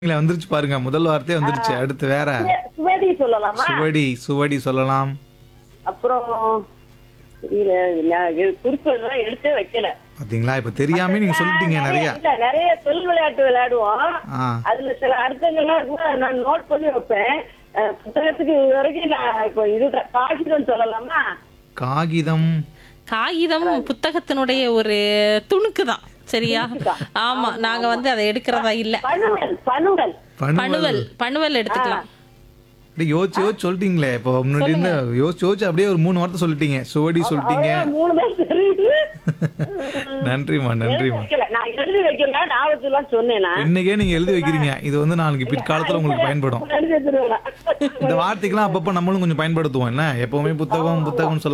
இல்ல வந்துருச்சு பாருங்க முதல் வார்த்தையே வந்துருச்சு அடுத்து வேற சுவடி சொல்லலாமா சுவடி சுவடி சொல்லலாம் அப்புறம் தெரியல நான் இது குறிப்புகள்லாம் எடுத்தே வைக்கல பாத்தீங்களா இப்ப தெரியாம நீங்க சொல்லிட்டீங்க நிறைய இல்ல நிறைய சொல் விளையாட்டு விளையாடுவோம் ஆ அதுல சில அர்த்தங்கள்லாம் இருக்குல்ல, நான் நோட் பண்ணி வைப்பேன் அஹ் புத்தகத்துக்கு இது வரைக்கும் நான் இப்போ இது காகிதம் சொல்லலாமா காகிதம் காகிதம் புத்தகத்தினுடைய ஒரு துணுக்கு தான் சரியா ஆமா நாங்க வந்து அதை எடுக்கிறதா இல்ல பணுவல் பணுவல் பணுவல் பணுவல் பணுவல் எடுத்துக்கலாம் அப்படியே யோசிச்சு யோசிச்சு சொல்லிட்டீங்களே இப்போ முன்னாடி இருந்து யோசிச்சு யோசிச்சு அப்படியே ஒரு மூணு வார்த்தை சொல்லிட்டீங்க சுவடி சொல்லிட்டீங்க அவ்வளவுதான், மூணு தான் தெரியுது நன்றிம்மா எழுதி நன்றிம்மா வைக்கல நான் எழுதி வைக்கல ஞாபகத்துலாம் சொன்னேன் நான் இன்னைக்கே நீங்க எழுதி வைக்கிறீங்க இது வந்து நாளைக்கு பிற்காலத்துல உங்களுக்கு பயன்படும் எழுதி வச்சிருவேன் இந்த வார்த்தைக்கெல்லாம் அப்பப்போ நம்மளும் கொஞ்சம் பயன்படுத்துவோம் என்ன எப்பவுமே புத்தகம் புத்தகம் சொல்ல